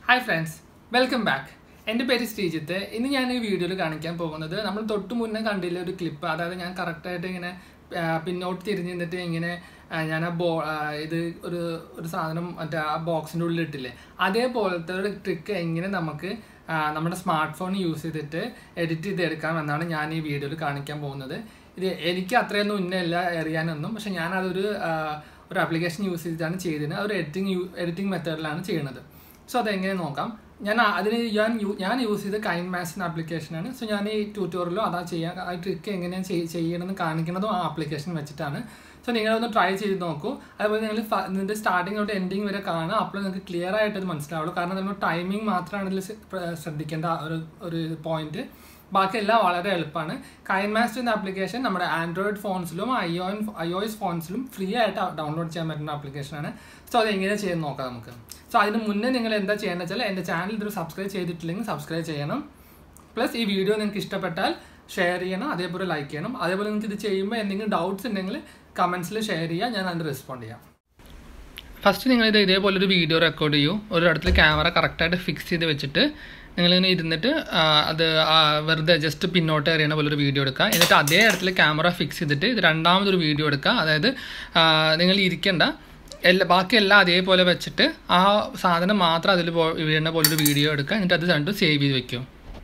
hi friends welcome back എൻ്റെ പേര് ശ്രീജിത്ത് ഇന്ന് ഞാൻ ഈ വീഡിയോയിൽ കാണിക്കാൻ പോകുന്നത് നമ്മൾ തൊട്ട് മുന്നേ കണ്ടില്ല ഒരു ക്ലിപ്പ് അതായത് ഞാൻ കറക്റ്റായിട്ട് ഇങ്ങനെ ആ, പിന്നോട്ട് തിരിഞ്ഞ് നിന്നിട്ട് ഇങ്ങനെ ആ, ഞാൻ ആ ബോ ആ, ഇത് ഒരു ഒരു സാധനം മറ്റേ ആ ബോക്സിൻ്റെ ഉള്ളിൽ ഇട്ടില്ലേ അതേപോലത്തെ ഒരു ട്രിക്ക് എങ്ങനെ നമുക്ക് ആ, നമ്മുടെ സ്മാർട്ട് ഫോൺ യൂസ് ചെയ്തിട്ട് എഡിറ്റ് ചെയ്തെടുക്കാം എന്നാണ് ഞാൻ ഈ വീഡിയോയിൽ കാണിക്കാൻ പോകുന്നത് ഇത് എനിക്ക് അത്രയൊന്നും ഉന്നയില്ല അറിയാനൊന്നും പക്ഷെ ഞാനതൊരു ആ, ഒരു ആപ്ലിക്കേഷൻ യൂസ് ചെയ്തിട്ടാണ് ചെയ്തത് ഒരു എഡിറ്റിംഗ് യൂ എഡിറ്റിംഗ് മെത്തേഡിലാണ് ചെയ്യുന്നത് സോ അതെങ്ങനെ നോക്കാം ഞാൻ ആ- അതിന് ഞാൻ യൂ- ഞാൻ യൂസ് ചെയ്ത കൈൻ മാസിൻ ആപ്ലിക്കേഷനാണ് സോ ഞാൻ ഈ ട്യൂട്ടോറിയലും അതാ ചെയ്യാൻ ആ ട്രിക്ക് എങ്ങനെയാണ് ചെയ്- ചെയ്യണമെന്ന് കാണിക്കുന്നതും ആ ആപ്ലിക്കേഷൻ വെച്ചിട്ടാണ് സോ നിങ്ങളൊന്ന് ട്രൈ ചെയ്ത് നോക്കൂ അതുപോലെ നിങ്ങൾ ഇതിൻ്റെ സ്റ്റാർട്ടിങ് തൊട്ട് എൻഡിങ് വരെ കാണുക അപ്പോൾ നിങ്ങൾക്ക് ക്ലിയർ ആയിട്ട് അത് മനസ്സിലാവുള്ളൂ കാരണം നമ്മൾ ടൈമിംഗ് മാത്രമാണ് ഇതിൽ ശ്രദ്ധിക്കേണ്ട ആ ഒരു ഒരു പോയിന്റ് ബാക്കി എല്ലാം വളരെ എളുപ്പമാണ് കൈൻ മാസ്റ്റർ എന്ന ആപ്ലിക്കേഷൻ നമ്മുടെ ആൻഡ്രോയിഡ് ഫോൺസിലും ഐഒ ഐ ഒ എസ് ഫോൺസിലും ഫ്രീ ആയിട്ട് ഡൗൺലോഡ് ചെയ്യാൻ പറ്റുന്ന ആപ്ലിക്കേഷനാണ് സോ അത് എങ്ങനെ ചെയ്യാൻ നോക്കാം നമുക്ക് സോ അതിന് മുന്നേ നിങ്ങൾ എന്താ ചെയ്യേണ്ടത് വെച്ചാൽ എൻ്റെ ചാനൽ ഇതൊരു സബ്സ്ക്രൈബ് ചെയ്തിട്ടില്ലെങ്കിൽ സബ്സ്ക്രൈബ് ചെയ്യണം പ്ലസ് ഈ വീഡിയോ നിങ്ങൾക്ക് ഇഷ്ടപ്പെട്ടാൽ ഷെയർ ചെയ്യണം അതേപോലെ ലൈക്ക് ചെയ്യണം അതേപോലെ നിങ്ങൾക്ക് ഇത് ചെയ്യുമ്പോൾ എന്തെങ്കിലും ഡൗട്ട്സ് ഉണ്ടെങ്കിൽ കമൻസിൽ ഷെയർ ചെയ്യുക ഞാൻ അതിന് റെസ്പോണ്ട് ചെയ്യാം ഫസ്റ്റ് നിങ്ങളിത് ഇതേപോലെ ഒരു വീഡിയോ റെക്കോർഡ് ചെയ്യൂ ഒരു ഇടത്തിൽ ക്യാമറ കറക്റ്റായിട്ട് ഫിക്സ് ചെയ്ത് വെച്ചിട്ട് നിങ്ങളിങ്ങനെ ഇരുന്നിട്ട് ആ, അത് ആ, വെറുതെ ജസ്റ്റ് പിന്നോട്ട് എറിയണ പോലെ ഒരു വീഡിയോ എടുക്കുക എന്നിട്ട് അതേ ഇടത്തിൽ ക്യാമറ ഫിക്സ് ചെയ്തിട്ട് ഇത് രണ്ടാമതൊരു വീഡിയോ എടുക്കുക അതായത് ആ, നിങ്ങൾ ഇരിക്കേണ്ട എല്ലാ ബാക്കി എല്ലാം അതേപോലെ വെച്ചിട്ട് ആ സാധനം മാത്രം അതിൽ വീഴുന്ന പോലൊരു വീഡിയോ എടുക്കുക എന്നിട്ട് അത് രണ്ടും സേവ് ചെയ്ത് വെക്കും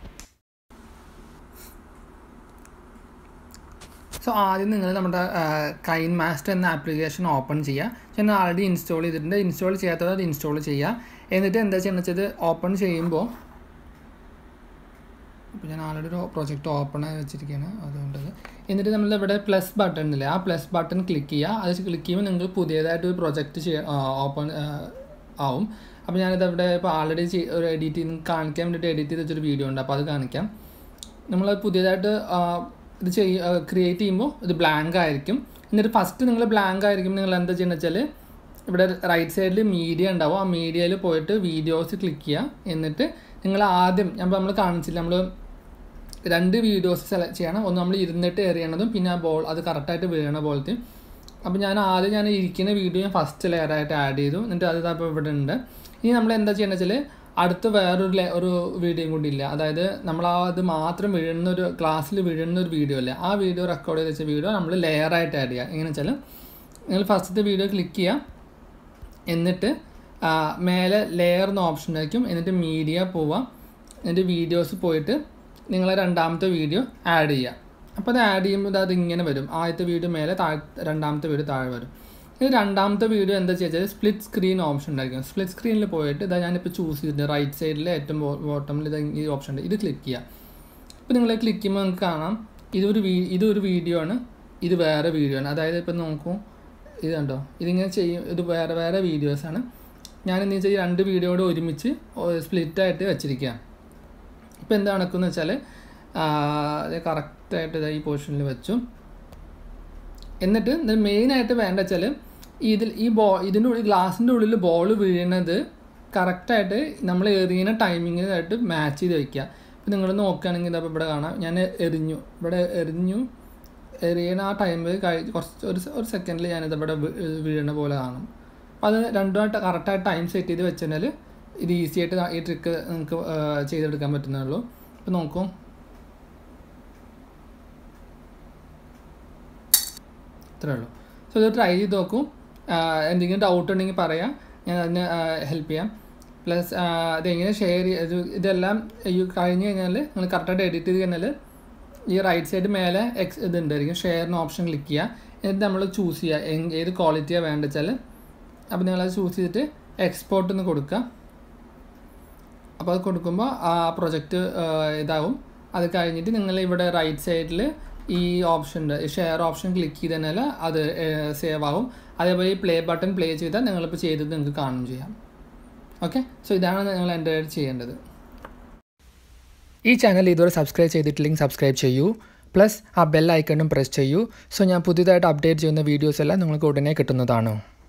സോ ആദ്യം നിങ്ങൾ നമ്മുടെ കൈൻ മാസ്റ്റർ എന്ന ആപ്ലിക്കേഷൻ ഓപ്പൺ ചെയ്യുക ഞാൻ ആൾറെഡി ഇൻസ്റ്റാൾ ചെയ്തിട്ടുണ്ട് ഇൻസ്റ്റാൾ ചെയ്യാത്തത് അത് ഇൻസ്റ്റാൾ ചെയ്യുക എന്നിട്ട് എന്താ ചെയ്യണമെന്ന് വെച്ചാൽ ഓപ്പൺ ചെയ്യുമ്പോൾ ഇപ്പോൾ ഞാൻ ആൾറെഡി ഒരു പ്രൊജക്റ്റ് ഓപ്പൺ ആയി വെച്ചിരിക്കുകയാണ് അതുകൊണ്ടത് എന്നിട്ട് നമ്മൾ ഇവിടെ പ്ലസ് ബട്ടൺ ഇല്ലേ ആ പ്ലസ് ബട്ടൺ ക്ലിക്ക് ചെയ്യുക അത് ക്ലിക്ക് ചെയ്യുമ്പോൾ നിങ്ങൾക്ക് പുതിയതായിട്ട് ഒരു പ്രൊജക്റ്റ് ചെയ്യാൻ ഓപ്പൺ ആവും അപ്പോൾ ഞാനിത് ഇവിടെ ഇപ്പോൾ ആൾറെഡി ഒരു എഡിറ്റ് ചെയ്ത് കാണിക്കാൻ വേണ്ടിയിട്ട് എഡിറ്റ് ചെയ്ത് വെച്ചൊരു വീഡിയോ ഉണ്ട് അപ്പോൾ അത് കാണിക്കാം നമ്മൾ പുതിയതായിട്ട് ആ, ഇത് ചെയ്യ ക്രിയേറ്റ് ചെയ്യുമ്പോൾ ഇത് ബ്ലാങ്ക് ആയിരിക്കും എന്നിട്ട് ഫസ്റ്റ് നിങ്ങൾ ബ്ലാങ്ക് ആയിരിക്കും നിങ്ങൾ എന്താ ചെയ്യുന്നത് വെച്ചാൽ ഇവിടെ റൈറ്റ് സൈഡിൽ മീഡിയ ഉണ്ടാവും ആ മീഡിയയിൽ പോയിട്ട് വീഡിയോസ് ക്ലിക്ക് ചെയ്യുക എന്നിട്ട് നിങ്ങൾ ആദ്യം ഞാൻ നമ്മൾ കാണിച്ചില്ല നമ്മൾ രണ്ട് വീഡിയോസ് സെലക്ട് ചെയ്യണം ഒന്ന് നമ്മൾ ഇരുന്നിട്ട് എറിയണതും പിന്നെ ആ ബോൾ അത് കറക്റ്റായിട്ട് വീഴണ പോലത്തെ അപ്പോൾ ഞാൻ ആദ്യം ഞാൻ ഇരിക്കുന്ന വീഡിയോ ഞാൻ ഫസ്റ്റ് ലെയറായിട്ട് ആഡ് ചെയ്തു എന്നിട്ട് അത് ഇപ്പോൾ ഇവിടെ ഉണ്ട് ഇനി നമ്മൾ എന്താ ചെയ്യണമെന്ന് വെച്ചാൽ അടുത്ത് വേറൊരു ലേ ഒരു വീഡിയോയും കൂടി ഇല്ല അതായത് നമ്മൾ ആ അത് മാത്രം വീഴുന്ന ഒരു ക്ലാസ്സിൽ വീഴുന്ന ഒരു വീഡിയോ അല്ലേ ആ വീഡിയോ റെക്കോർഡ് ചെയ്ത് വെച്ച വീഡിയോ നമ്മൾ ലെയറായിട്ട് ആഡ് ചെയ്യുക എങ്ങനെ വെച്ചാൽ നിങ്ങൾ ഫസ്റ്റത്തെ വീഡിയോ ക്ലിക്ക് ചെയ്യുക എന്നിട്ട് ആ, മേലെ ലെയർ എന്ന ഓപ്ഷൻ ആയിരിക്കും എന്നിട്ട് മീഡിയ പോവാം എന്നിട്ട് വീഡിയോസ് പോയിട്ട് നിങ്ങളെ രണ്ടാമത്തെ വീഡിയോ ആഡ് ചെയ്യുക അപ്പോൾ അത് ആഡ് ചെയ്യുമ്പോൾ അത് ഇങ്ങനെ വരും ആദ്യത്തെ വീഡിയോ മേലെ താഴെ രണ്ടാമത്തെ വീഡിയോ താഴെ വരും ഇത് രണ്ടാമത്തെ വീഡിയോ എന്താ ചെയ്താൽ സ്പ്ലിറ്റ് സ്ക്രീൻ ഓപ്ഷൻ ഉണ്ടായിരിക്കും സ്പ്ലിറ്റ് സ്ക്രീനിൽ പോയിട്ട് ഇതാ ഞാനിപ്പോൾ ചൂസ് ചെയ്തിട്ടുണ്ട് റൈറ്റ് സൈഡിലെ ഏറ്റവും ബോട്ടമിൽ ഇത് ഈ ഓപ്ഷൻ ഉണ്ട് ഇത് ക്ലിക്ക് ചെയ്യുക ഇപ്പോൾ നിങ്ങൾ ക്ലിക്ക് ചെയ്യുമ്പോൾ നിങ്ങൾക്ക് കാണാം ഇതൊരു വീ ഇതൊരു വീഡിയോ ആണ് ഇത് വേറെ വീഡിയോ ആണ് അതായത് ഇപ്പം നോക്കൂ ഇത് കണ്ടോ ഇതിങ്ങനെ ചെയ്യും ഇത് വേറെ വേറെ വീഡിയോസാണ് ഞാൻ എന്ന് വെച്ചാൽ ഈ രണ്ട് വീഡിയോയോട് ഒരുമിച്ച് സ്പ്ലിറ്റായിട്ട് വെച്ചിരിക്കുക ഇപ്പോൾ എന്താ നടക്കുന്നത് വെച്ചാൽ കറക്റ്റായിട്ട് ഇതാ ഈ പൊസിഷനിൽ വെച്ചു എന്നിട്ട് മെയിനായിട്ട് വേണ്ട വെച്ചാൽ ഇതിൽ ഈ ബോ ഇതിൻ്റെ ഉള്ളിൽ ഗ്ലാസിൻ്റെ ഉള്ളിൽ ബോൾ വീഴുന്നത് കറക്റ്റായിട്ട് നമ്മൾ എറിയുന്ന ടൈമിങ്ങിനായിട്ട് മാച്ച് ചെയ്ത് വയ്ക്കുക ഇപ്പം നിങ്ങൾ നോക്കുകയാണെങ്കിൽ ഇതപ്പോൾ ഇവിടെ കാണാം ഞാൻ എറിഞ്ഞു ഇവിടെ എറിഞ്ഞു എറിയണ ആ ടൈമിൽ കഴി കുറച്ച് ഒരു ഒരു സെക്കൻഡിൽ ഞാനിത് ഇവിടെ വീ- വീഴുന്ന പോലെ കാണും അപ്പോൾ അത് രണ്ടുമായിട്ട് കറക്റ്റായിട്ട് ടൈം സെറ്റ് ചെയ്ത് വെച്ചാൽ ഇത് ഈസി ആയിട്ട് ഈ ട്രിക്ക് നിങ്ങൾക്ക് ചെയ്തെടുക്കാൻ പറ്റുന്നുള്ളൂ ഇപ്പോൾ നോക്കൂ ഇത്രേ ഉള്ളൂ സോ ഇത് ട്രൈ ചെയ്ത് നോക്കൂ ആഹ് എന്തെങ്കിലും ഡൗട്ട് ഉണ്ടെങ്കിൽ പറയാം ഞാൻ അതിന് ഹെൽപ്പ് ചെയ്യാം പ്ലസ് അതെങ്ങനെ ഷെയർ ചെയ്ത് ഇതെല്ലാം ഈ കഴിഞ്ഞ് കഴിഞ്ഞാൽ നിങ്ങൾ കറക്റ്റായിട്ട് എഡിറ്റ് ചെയ്ത് കഴിഞ്ഞാൽ ഈ റൈറ്റ് സൈഡ് മേലെ എക്സ് ഇതുണ്ടായിരിക്കും ഷെയറിന് ഓപ്ഷൻ ക്ലിക്ക് ചെയ്യുക എന്നിട്ട് നമ്മൾ ചൂസ് ചെയ്യുക എങ് ഏത് ക്വാളിറ്റിയാണ് വേണ്ടത് വെച്ചാൽ അപ്പോൾ നിങ്ങളത് ചൂസ് ചെയ്തിട്ട് എക്സ്പോർട്ട് എന്ന് കൊടുക്കുക അപ്പോൾ അത് കൊടുക്കുമ്പോൾ ആ പ്രൊജക്റ്റ് ഇതാവും അത് കഴിഞ്ഞിട്ട് നിങ്ങൾ ഇവിടെ റൈറ്റ് സൈഡിൽ ഈ ഓപ്ഷൻ ഉണ്ട് ഷെയർ ഓപ്ഷൻ ക്ലിക്ക് ചെയ്ത് കഴിഞ്ഞാൽ അത് സേവ് ആവും അതേപോലെ ഈ പ്ലേ ബട്ടൺ പ്ലേ ചെയ്താൽ നിങ്ങളിപ്പോൾ ചെയ്തത് നിങ്ങൾക്ക് കാണും ചെയ്യാം ഓക്കെ സോ ഇതാണ് നിങ്ങൾ എൻ്റെ ചെയ്യേണ്ടത് ഈ ചാനൽ ഇതുവരെ സബ്സ്ക്രൈബ് ചെയ്തിട്ടില്ലെങ്കിൽ സബ്സ്ക്രൈബ് ചെയ്യൂ പ്ലസ് ആ ബെൽ ഐക്കണും പ്രസ് ചെയ്യൂ സോ ഞാൻ പുതിയതായിട്ട് അപ്ഡേറ്റ് ചെയ്യുന്ന വീഡിയോസ് എല്ലാം നിങ്ങൾക്ക് ഉടനെ കിട്ടുന്നതാണ്